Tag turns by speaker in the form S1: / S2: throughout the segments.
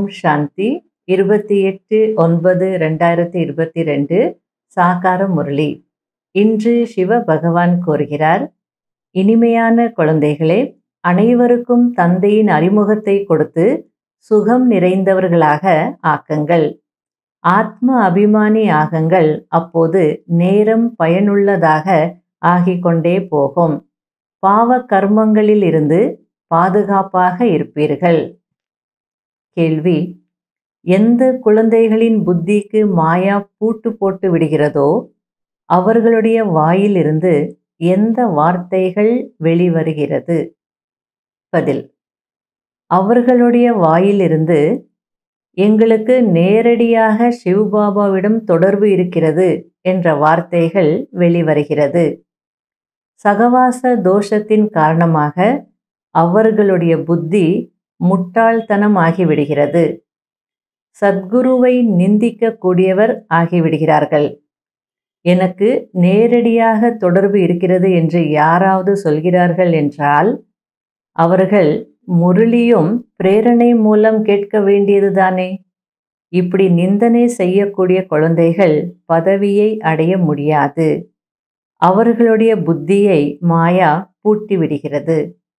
S1: ஓம் சாந்தி இருபத்தி எட்டு ஒன்பது ரெண்டாயிரத்தி இருபத்தி ரெண்டு சாகார முரளி இன்று சிவ பகவான் கூறுகிறார் இனிமையான குழந்தைகளே அனைவருக்கும் தந்தையின் அறிமுகத்தை கொடுத்து சுகம் நிறைந்தவர்களாக ஆக்குங்கள் ஆத்ம அபிமானி ஆகுங்கள் அப்போது நேரம் பயனுள்ளதாக ஆகிக்கொண்டே போகும் பாவ கர்மங்களில் இருந்து பாதுகாப்பாக இருப்பீர்கள் கேள்வி எந்த குழந்தைகளின் புத்திக்கு மாயா பூட்டு போட்டு விடுகிறதோ அவர்களுடைய வாயிலிருந்து எந்த வார்த்தைகள் வெளிவருகிறது பதில் அவர்களுடைய வாயிலிருந்து எங்களுக்கு நேரடியாக சிவபாபாவிடம் தொடர்பு இருக்கிறது என்ற வார்த்தைகள் வெளிவருகிறது சகவாச தோஷத்தின் காரணமாக அவர்களுடைய புத்தி முட்டாள்தனம் ஆகிவிடுகிறது சத்குருவை நிந்திக்க கூடியவர் ஆகிவிடுகிறார்கள் எனக்கு நேரடியாக தொடர்பு இருக்கிறது என்று யாராவது சொல்கிறார்கள் என்றால் அவர்கள் முரளியும் பிரேரணை மூலம் கேட்க வேண்டியதுதானே இப்படி நிந்தனை செய்யக்கூடிய குழந்தைகள் பதவியை அடைய முடியாது அவர்களுடைய புத்தியை மாயா பூட்டி விடுகிறது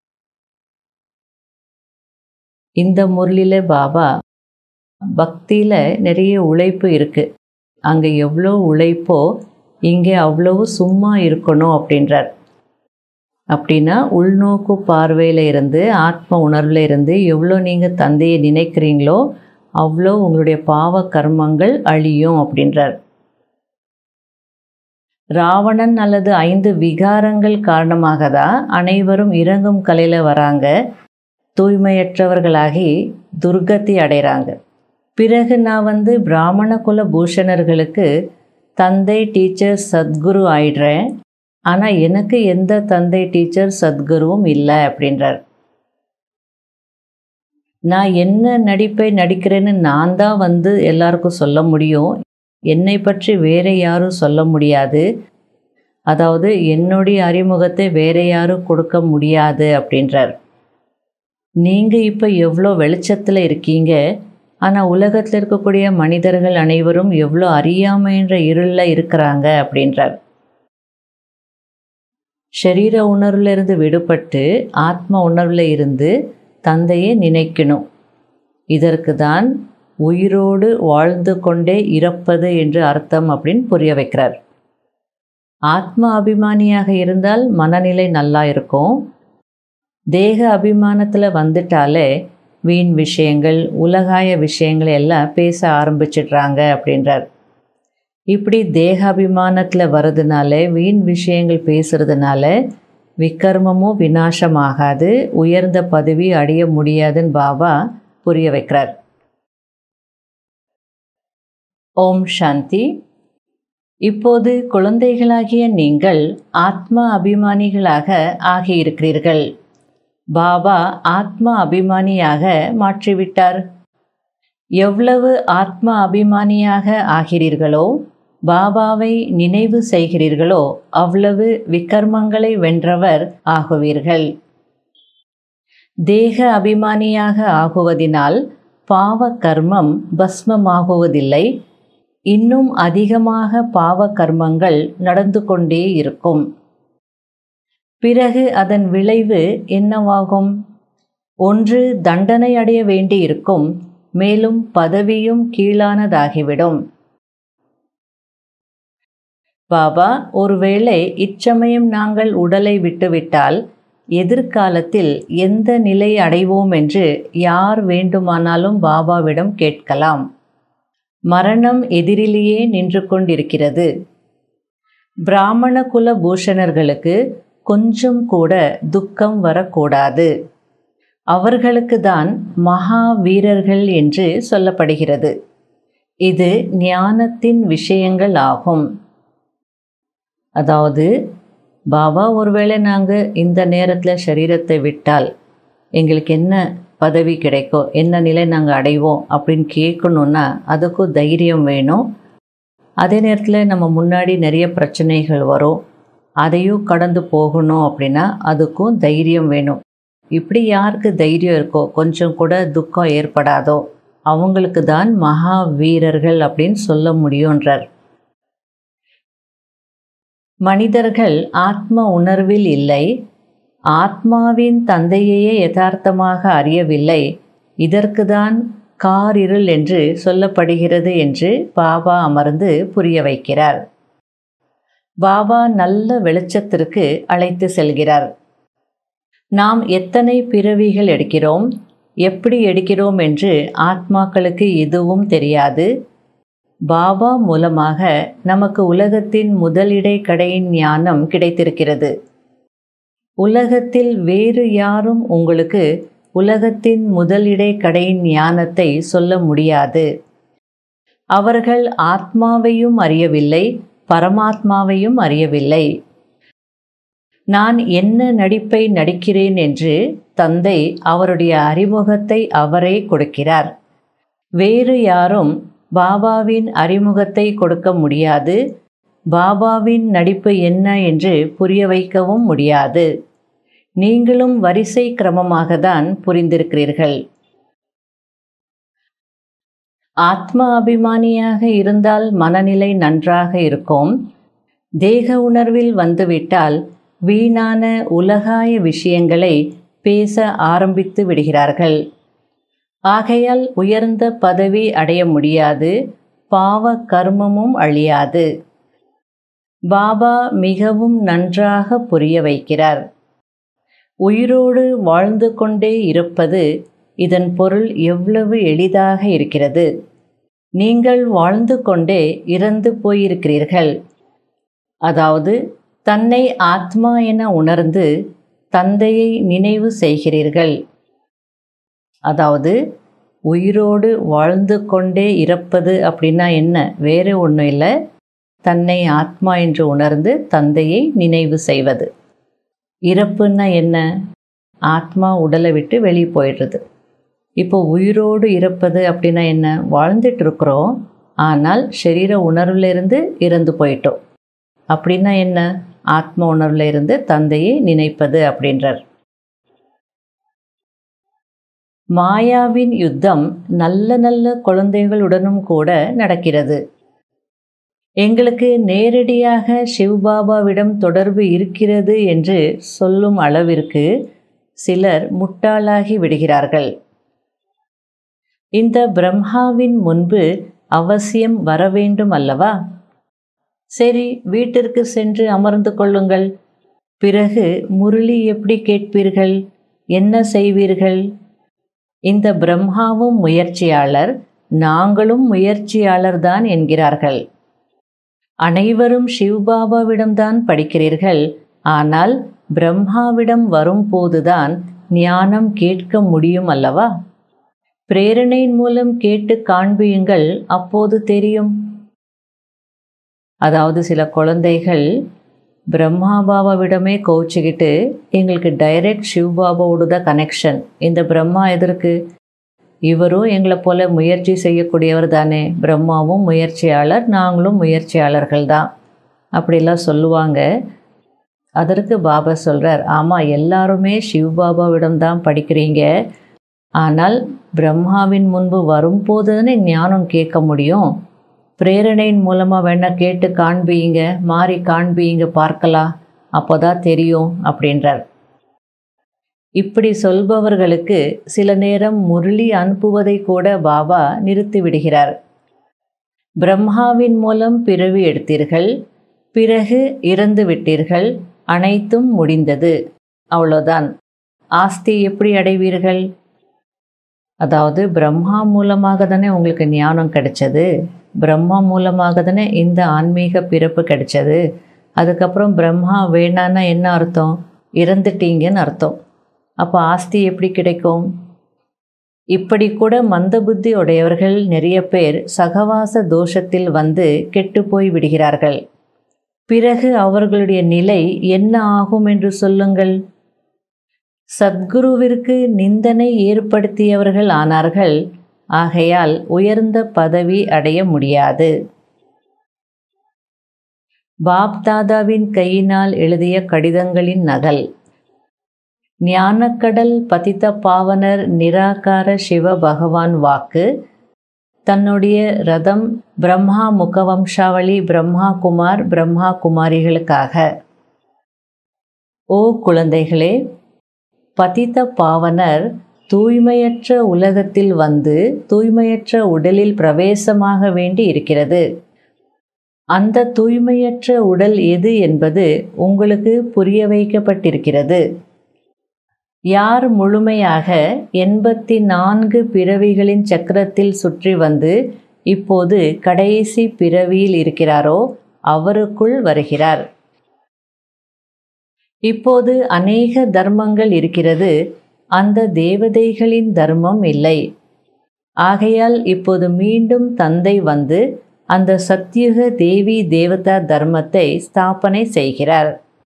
S1: இந்த முரளில பாபா பக்தியில் நிறைய உழைப்பு இருக்குது அங்கே எவ்வளோ உழைப்போ இங்கே அவ்வளவு சும்மா இருக்கணும் அப்படின்றார் அப்படின்னா உள்நோக்கு பார்வையில் இருந்து ஆத்ம உணர்வில் இருந்து எவ்வளோ நீங்கள் தந்தையை நினைக்கிறீங்களோ அவ்வளோ உங்களுடைய பாவ கர்மங்கள் அழியும் அப்படின்றார் ராவணன் அல்லது ஐந்து விகாரங்கள் காரணமாக தான் அனைவரும் இறங்கும் கலையில் வராங்க தூய்மையற்றவர்களாகி துர்கத்தி அடைகிறாங்க பிறகு நான் வந்து பிராமண குல பூஷணர்களுக்கு தந்தை டீச்சர் சத்குரு ஆயிடுறேன் ஆனால் எனக்கு எந்த தந்தை டீச்சர் சத்குருவும் இல்லை அப்படின்றார் நான் என்ன நடிப்பை நடிக்கிறேன்னு நான் தான் வந்து எல்லாருக்கும் சொல்ல முடியும் என்னை பற்றி வேற யாரும் சொல்ல முடியாது அதாவது என்னுடைய அறிமுகத்தை வேற யாரும் கொடுக்க முடியாது அப்படின்றார் நீங்கள் இப்போ எவ்வளோ வெளிச்சத்தில் இருக்கீங்க ஆனால் உலகத்தில் இருக்கக்கூடிய மனிதர்கள் அனைவரும் எவ்வளோ அறியாமைன்ற இருளில் இருக்கிறாங்க அப்படின்றார் ஷரீர உணர்வில் இருந்து விடுபட்டு ஆத்ம உணர்வில் இருந்து தந்தையை நினைக்கணும் இதற்கு தான் உயிரோடு வாழ்ந்து கொண்டே இறப்பது என்று அர்த்தம் அப்படின்னு புரிய வைக்கிறார் ஆத்ம அபிமானியாக இருந்தால் மனநிலை நல்லா இருக்கும் தேக அபிமானத்தில் வந்துட்டாலே வீண் விஷயங்கள் உலகாய விஷயங்கள் எல்லாம் பேச ஆரம்பிச்சிடுறாங்க அப்படின்றார் இப்படி தேக அபிமானத்தில் வர்றதுனால வீண் விஷயங்கள் பேசுறதுனால விக்கர்மமும் விநாசமாகாது உயர்ந்த பதவி அடைய முடியாதுன்னு பாபா புரிய வைக்கிறார் ஓம் சாந்தி இப்போது குழந்தைகளாகிய நீங்கள் ஆத்ம அபிமானிகளாக ஆகியிருக்கிறீர்கள் பாபா ஆத்ம அபிமானியாக மாற்றிவிட்டார் எவ்வளவு ஆத்ம அபிமானியாக ஆகிறீர்களோ பாபாவை நினைவு செய்கிறீர்களோ அவ்வளவு விக்கர்மங்களை வென்றவர் ஆகுவீர்கள் தேக அபிமானியாக ஆகுவதினால் பாவ கர்மம் பஸ்மமாகுவதில்லை இன்னும் அதிகமாக பாவ கர்மங்கள் நடந்து கொண்டே இருக்கும் பிறகு அதன் விளைவு என்னவாகும் ஒன்று தண்டனை அடைய வேண்டியிருக்கும் மேலும் பதவியும் கீழானதாகிவிடும் பாபா ஒருவேளை இச்சமயம் நாங்கள் உடலை விட்டுவிட்டால் எதிர்காலத்தில் எந்த நிலை அடைவோம் என்று யார் வேண்டுமானாலும் பாபாவிடம் கேட்கலாம் மரணம் எதிரிலேயே நின்று கொண்டிருக்கிறது பிராமண குல பூஷணர்களுக்கு கொஞ்சம் கூட துக்கம் வரக்கூடாது அவர்களுக்கு தான் மகா வீரர்கள் என்று சொல்லப்படுகிறது இது ஞானத்தின் விஷயங்கள் ஆகும் அதாவது பாபா ஒருவேளை நாங்கள் இந்த நேரத்தில் சரீரத்தை விட்டால் எங்களுக்கு என்ன பதவி கிடைக்கும் என்ன நிலை நாங்கள் அடைவோம் அப்படின்னு கேட்கணுன்னா அதுக்கும் தைரியம் வேணும் அதே நேரத்தில் நம்ம முன்னாடி நிறைய பிரச்சனைகள் வரும் அதையும் கடந்து போகணும் அப்படின்னா அதுக்கும் தைரியம் வேணும் இப்படி யாருக்கு தைரியம் இருக்கோ கொஞ்சம் கூட துக்கம் ஏற்படாதோ அவங்களுக்கு தான் மகா வீரர்கள் அப்படின்னு சொல்ல முடியுன்றார் மனிதர்கள் ஆத்ம உணர்வில் இல்லை ஆத்மாவின் தந்தையையே யதார்த்தமாக அறியவில்லை இதற்குதான் காரிருள் என்று சொல்லப்படுகிறது என்று பாபா அமர்ந்து புரிய வைக்கிறார் பாபா நல்ல வெளிச்சத்திற்கு அழைத்து செல்கிறார் நாம் எத்தனை பிறவிகள் எடுக்கிறோம் எப்படி எடுக்கிறோம் என்று ஆத்மாக்களுக்கு எதுவும் தெரியாது பாபா மூலமாக நமக்கு உலகத்தின் முதலிடை கடையின் ஞானம் கிடைத்திருக்கிறது உலகத்தில் வேறு யாரும் உங்களுக்கு உலகத்தின் முதலிடை கடையின் ஞானத்தை சொல்ல முடியாது அவர்கள் ஆத்மாவையும் அறியவில்லை பரமாத்மாவையும் அறியவில்லை நான் என்ன நடிப்பை நடிக்கிறேன் என்று தந்தை அவருடைய அறிமுகத்தை அவரே கொடுக்கிறார் வேறு யாரும் பாபாவின் அறிமுகத்தை கொடுக்க முடியாது பாபாவின் நடிப்பு என்ன என்று புரிய வைக்கவும் முடியாது நீங்களும் வரிசை கிரமமாக தான் புரிந்திருக்கிறீர்கள் ஆத்ம அபிமானியாக இருந்தால் மனநிலை நன்றாக இருக்கும் தேக உணர்வில் வந்துவிட்டால் வீணான உலகாய விஷயங்களை பேச ஆரம்பித்து விடுகிறார்கள் ஆகையால் உயர்ந்த பதவி அடைய முடியாது பாவ கர்மமும் அழியாது பாபா மிகவும் நன்றாக புரிய வைக்கிறார் உயிரோடு வாழ்ந்து கொண்டே இருப்பது இதன் பொருள் எவ்வளவு எளிதாக இருக்கிறது நீங்கள் வாழ்ந்து கொண்டே இறந்து போயிருக்கிறீர்கள் அதாவது தன்னை ஆத்மா என உணர்ந்து தந்தையை நினைவு செய்கிறீர்கள் அதாவது உயிரோடு வாழ்ந்து கொண்டே இறப்பது அப்படின்னா என்ன வேறு ஒன்றும் இல்லை தன்னை ஆத்மா என்று உணர்ந்து தந்தையை நினைவு செய்வது இறப்புன்னா என்ன ஆத்மா உடலை விட்டு வெளியே போயிடுறது இப்போ உயிரோடு இறப்பது அப்படின்னா என்ன வாழ்ந்துட்டு இருக்கிறோம் ஆனால் சரீர உணர்விலிருந்து இறந்து போயிட்டோம் அப்படின்னா என்ன ஆத்ம உணர்வில் இருந்து தந்தையை நினைப்பது அப்படின்றார் மாயாவின் யுத்தம் நல்ல நல்ல குழந்தைகளுடனும் கூட நடக்கிறது எங்களுக்கு நேரடியாக சிவ்பாபாவிடம் தொடர்பு இருக்கிறது என்று சொல்லும் அளவிற்கு சிலர் முட்டாளாகி விடுகிறார்கள் இந்த பிரம்மாவின் முன்பு அவசியம் வர வேண்டும் அல்லவா சரி வீட்டிற்கு சென்று அமர்ந்து கொள்ளுங்கள் பிறகு முரளி எப்படி கேட்பீர்கள் என்ன செய்வீர்கள் இந்த பிரம்மாவும் முயற்சியாளர் நாங்களும் முயற்சியாளர்தான் என்கிறார்கள் அனைவரும் சிவ்பாபாவிடம்தான் படிக்கிறீர்கள் ஆனால் பிரம்மாவிடம் வரும்போதுதான் ஞானம் கேட்க முடியும் அல்லவா பிரேரணையின் மூலம் கேட்டு காண்பியுங்கள் அப்போது தெரியும் அதாவது சில குழந்தைகள் பிரம்மா பாபாவிடமே கோச்சிக்கிட்டு எங்களுக்கு டைரக்ட் சிவ் பாபாவோடு தான் கனெக்ஷன் இந்த பிரம்மா எதற்கு இவரும் எங்களை போல முயற்சி செய்யக்கூடியவர் தானே பிரம்மாவும் முயற்சியாளர் நாங்களும் முயற்சியாளர்கள் தான் அப்படிலாம் சொல்லுவாங்க அதற்கு பாபா சொல்கிறார் ஆமாம் எல்லாருமே சிவ் பாபாவிடம் தான் படிக்கிறீங்க ஆனால் பிரம்மாவின் முன்பு வரும்போது தானே ஞானம் கேட்க முடியும் பிரேரணையின் மூலமாக வேணால் கேட்டு காண்பியுங்க மாறி காண்பியுங்க பார்க்கலாம் அப்போ தான் தெரியும் அப்படின்றார் இப்படி சொல்பவர்களுக்கு சில நேரம் முரளி அனுப்புவதை கூட பாபா நிறுத்தி விடுகிறார் பிரம்மாவின் மூலம் பிறவி எடுத்தீர்கள் பிறகு இறந்து விட்டீர்கள் அனைத்தும் முடிந்தது அவ்வளோதான் ஆஸ்தி எப்படி அடைவீர்கள் அதாவது பிரம்மா மூலமாக தானே உங்களுக்கு ஞானம் கிடைச்சது பிரம்மா மூலமாக தானே இந்த ஆன்மீக பிறப்பு கிடைச்சது அதுக்கப்புறம் பிரம்மா வேணான்னா என்ன அர்த்தம் இறந்துட்டீங்கன்னு அர்த்தம் அப்போ ஆஸ்தி எப்படி கிடைக்கும் இப்படி கூட மந்த புத்தி உடையவர்கள் நிறைய பேர் சகவாச தோஷத்தில் வந்து கெட்டு போய் விடுகிறார்கள் பிறகு அவர்களுடைய நிலை என்ன ஆகும் என்று சொல்லுங்கள் சத்குருவிற்கு நிந்தனை ஏற்படுத்தியவர்கள் ஆனார்கள் ஆகையால் உயர்ந்த பதவி அடைய முடியாது பாப் தாதாவின் கையினால் எழுதிய கடிதங்களின் நகல் ஞானக்கடல் பதித்த பாவனர் நிராகார சிவ பகவான் வாக்கு தன்னுடைய ரதம் பிரம்மா முகவம்சாவளி பிரம்மா குமார் பிரம்மா குமாரிகளுக்காக ஓ குழந்தைகளே பதித்த பாவனர் தூய்மையற்ற உலகத்தில் வந்து தூய்மையற்ற உடலில் பிரவேசமாக வேண்டி இருக்கிறது அந்த தூய்மையற்ற உடல் எது என்பது உங்களுக்கு புரிய வைக்கப்பட்டிருக்கிறது யார் முழுமையாக எண்பத்தி நான்கு பிறவிகளின் சக்கரத்தில் சுற்றி வந்து இப்போது கடைசி பிறவியில் இருக்கிறாரோ அவருக்குள் வருகிறார் இப்போது அநேக தர்மங்கள் இருக்கிறது அந்த தேவதைகளின் தர்மம் இல்லை ஆகையால் இப்போது மீண்டும் தந்தை வந்து அந்த சத்யுக தேவி தேவதா தர்மத்தை ஸ்தாபனை செய்கிறார்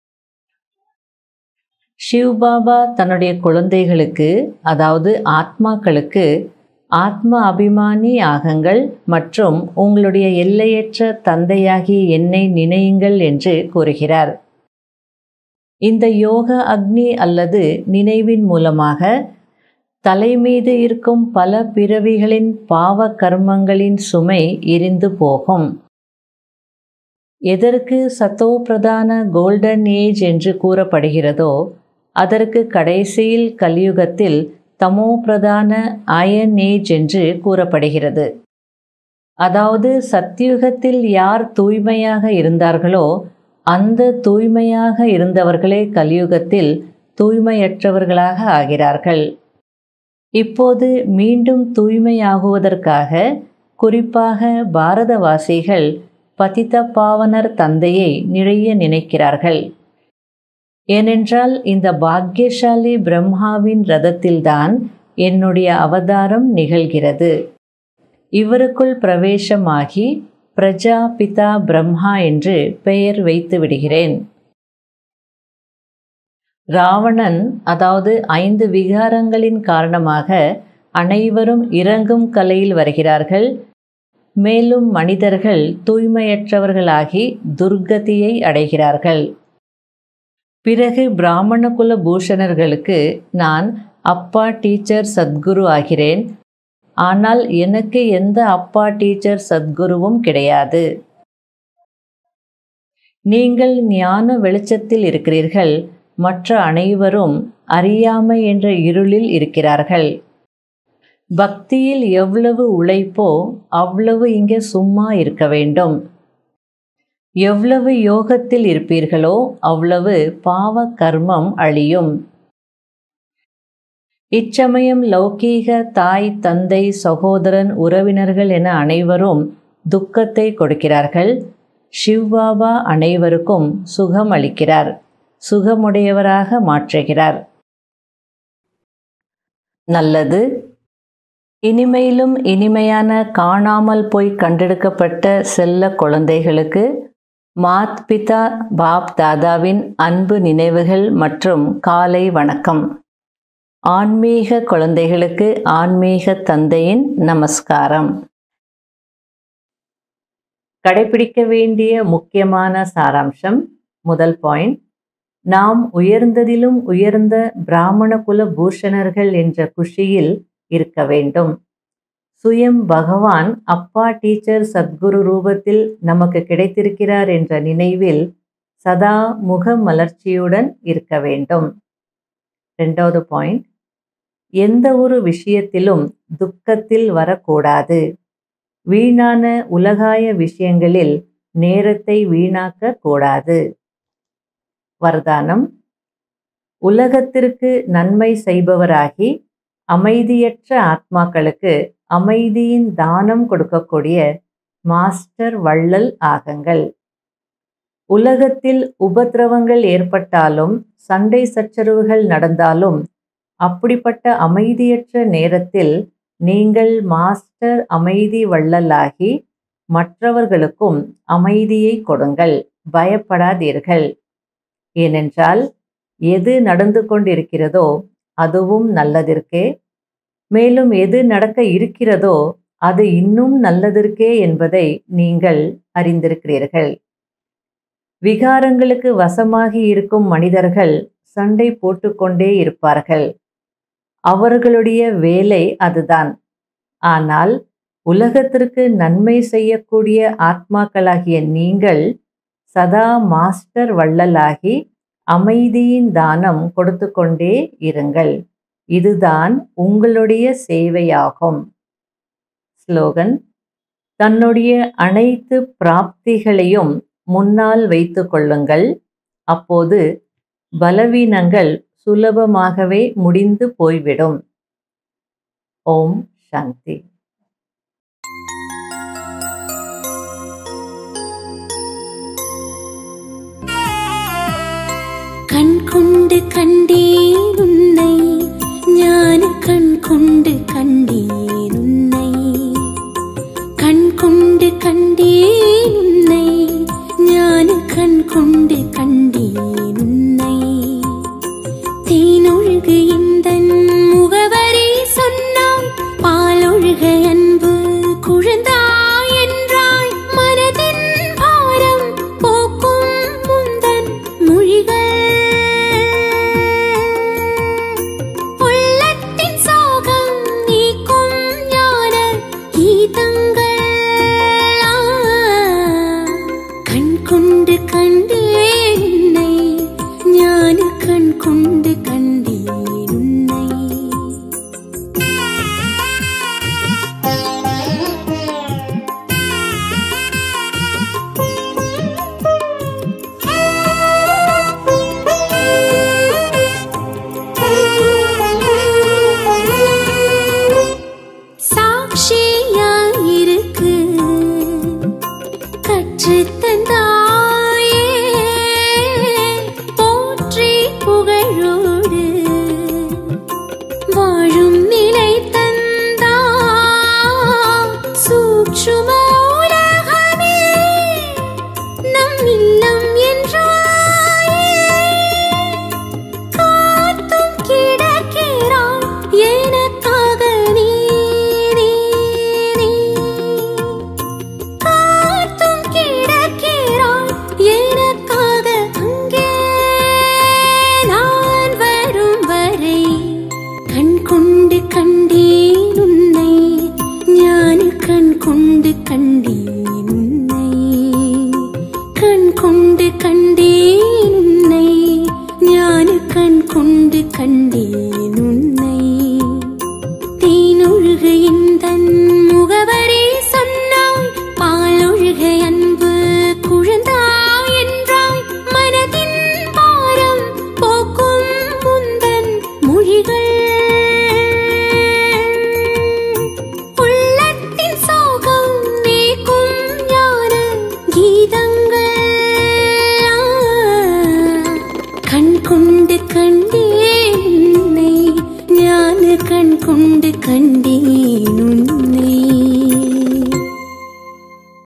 S1: சிவ்பாபா தன்னுடைய குழந்தைகளுக்கு அதாவது ஆத்மாக்களுக்கு ஆத்ம அபிமானி ஆகங்கள் மற்றும் உங்களுடைய எல்லையற்ற தந்தையாகிய என்னை நினையுங்கள் என்று கூறுகிறார் இந்த யோக அக்னி அல்லது நினைவின் மூலமாக தலைமீது இருக்கும் பல பிறவிகளின் பாவ கர்மங்களின் சுமை எரிந்து போகும் எதற்கு சத்தோ பிரதான கோல்டன் ஏஜ் என்று கூறப்படுகிறதோ அதற்கு கடைசியில் கலியுகத்தில் தமோ பிரதான அயன் ஏஜ் என்று கூறப்படுகிறது அதாவது சத்தியுகத்தில் யார் தூய்மையாக இருந்தார்களோ அந்த தூய்மையாக இருந்தவர்களே கலியுகத்தில் தூய்மையற்றவர்களாக ஆகிறார்கள் இப்போது மீண்டும் தூய்மையாகுவதற்காக குறிப்பாக பாரதவாசிகள் பதித்த பாவனர் தந்தையை நிறைய நினைக்கிறார்கள் ஏனென்றால் இந்த பாக்யசாலி பிரம்மாவின் ரதத்தில்தான் என்னுடைய அவதாரம் நிகழ்கிறது இவருக்குள் பிரவேசமாகி பிரஜா பிதா பிரம்மா என்று பெயர் வைத்து விடுகிறேன் ராவணன் அதாவது ஐந்து விகாரங்களின் காரணமாக அனைவரும் இறங்கும் கலையில் வருகிறார்கள் மேலும் மனிதர்கள் தூய்மையற்றவர்களாகி துர்கதியை அடைகிறார்கள் பிறகு பிராமண குல பூஷணர்களுக்கு நான் அப்பா டீச்சர் சத்குரு ஆகிறேன் ஆனால் எனக்கு எந்த அப்பா டீச்சர் சத்குருவும் கிடையாது நீங்கள் ஞான வெளிச்சத்தில் இருக்கிறீர்கள் மற்ற அனைவரும் அறியாமை என்ற இருளில் இருக்கிறார்கள் பக்தியில் எவ்வளவு உழைப்போ அவ்வளவு இங்கே சும்மா இருக்க வேண்டும் எவ்வளவு யோகத்தில் இருப்பீர்களோ அவ்வளவு பாவ கர்மம் அழியும் இச்சமயம் லௌகீக தாய் தந்தை சகோதரன் உறவினர்கள் என அனைவரும் துக்கத்தை கொடுக்கிறார்கள் சிவ்பாபா அனைவருக்கும் சுகம் அளிக்கிறார் சுகமுடையவராக மாற்றுகிறார் நல்லது இனிமையிலும் இனிமையான காணாமல் போய் கண்டெடுக்கப்பட்ட செல்ல குழந்தைகளுக்கு மாத் பிதா பாப் தாதாவின் அன்பு நினைவுகள் மற்றும் காலை வணக்கம் ஆன்மீக குழந்தைகளுக்கு ஆன்மீக தந்தையின் நமஸ்காரம் கடைபிடிக்க வேண்டிய முக்கியமான சாராம்சம் முதல் பாயிண்ட் நாம் உயர்ந்ததிலும் உயர்ந்த பிராமண குல பூஷணர்கள் என்ற குஷியில் இருக்க வேண்டும் சுயம் பகவான் அப்பா டீச்சர் சத்குரு ரூபத்தில் நமக்கு கிடைத்திருக்கிறார் என்ற நினைவில் சதா முக மலர்ச்சியுடன் இருக்க வேண்டும் ரெண்டாவது பாயிண்ட் எந்த ஒரு விஷயத்திலும் துக்கத்தில் வரக்கூடாது வீணான உலகாய விஷயங்களில் நேரத்தை வீணாக்க கூடாது வரதானம் உலகத்திற்கு நன்மை செய்பவராகி அமைதியற்ற ஆத்மாக்களுக்கு அமைதியின் தானம் கொடுக்கக்கூடிய மாஸ்டர் வள்ளல் ஆகங்கள் உலகத்தில் உபத்திரவங்கள் ஏற்பட்டாலும் சண்டை சச்சரவுகள் நடந்தாலும் அப்படிப்பட்ட அமைதியற்ற நேரத்தில் நீங்கள் மாஸ்டர் அமைதி வள்ளலாகி மற்றவர்களுக்கும் அமைதியை கொடுங்கள் பயப்படாதீர்கள் ஏனென்றால் எது நடந்து கொண்டிருக்கிறதோ அதுவும் நல்லதிற்கே மேலும் எது நடக்க இருக்கிறதோ அது இன்னும் நல்லதற்கே என்பதை நீங்கள் அறிந்திருக்கிறீர்கள் விகாரங்களுக்கு வசமாகி இருக்கும் மனிதர்கள் சண்டை போட்டுக்கொண்டே இருப்பார்கள் அவர்களுடைய வேலை அதுதான் ஆனால் உலகத்திற்கு நன்மை செய்யக்கூடிய ஆத்மாக்களாகிய நீங்கள் சதா மாஸ்டர் வள்ளலாகி அமைதியின் தானம் கொடுத்து கொண்டே இருங்கள் இதுதான் உங்களுடைய சேவையாகும் ஸ்லோகன் தன்னுடைய அனைத்து பிராப்திகளையும் முன்னால் வைத்து கொள்ளுங்கள் அப்போது பலவீனங்கள் சுலபமாகவே முடிந்து போய்விடும் ஓம் சாந்தி
S2: கண் கொண்டு கண்டேன் உன்னை ஞான கண் கொண்டு கண்டேன் உன்னை கண் கொண்டு கண்டேன் உன்னை ஞான கண் கொண்டு கண்டேன் உன்னை தேனொழுகு இந்த முகவரி சொன்னாய் பாலொழுக அன்பு குழந்தாய் என்றாய் மனதின் பாரம் போக்கும் முந்தன் மொழிகள் உள்ளத்தின் சோகம் நீக்கும் ஞான கீதங்கள் ஆ, கண் கொண்டு கண்டேன் உன்னை ஞான கண் கொண்டு கண்டேன் உன்னை சாட்சியாயிருக்கு கற்றுத் தந்தாயே போற்றி புகழோடு வாழும் நிலை தந்தா சூட்சும உலகமே நம் இல்லம் என்றாயே காத்தும் கிடக்கிறாய் எனக்காக நீ நீ, நீ. காத்தும் கிடக்கிறாய் எனக்காக அங்கே நான் வரும் வரை கண் கொண்டு கண்டேன் உன்னை ஞான கண் கொண்டு கண்டேன் உன்னை கண் கொண்டு கண்டேன் உன்னை ஞான கண் கொண்டு கண்டேன் உன்னை தேனொழுக இந்த முகவரி சொன்னாய் பாலொழுக அன்பு குழந்தாய் என்றாய் மனதின் பாரம் போக்கும் முந்தன் மொழிகள் உள்ளத்தின் சோகம் நீக்கும் ஞான கீதங்கள் ஆ, கண் கொண்டு கண்டேன் உன்னை ஞான கண் கொண்டு கண்டேன்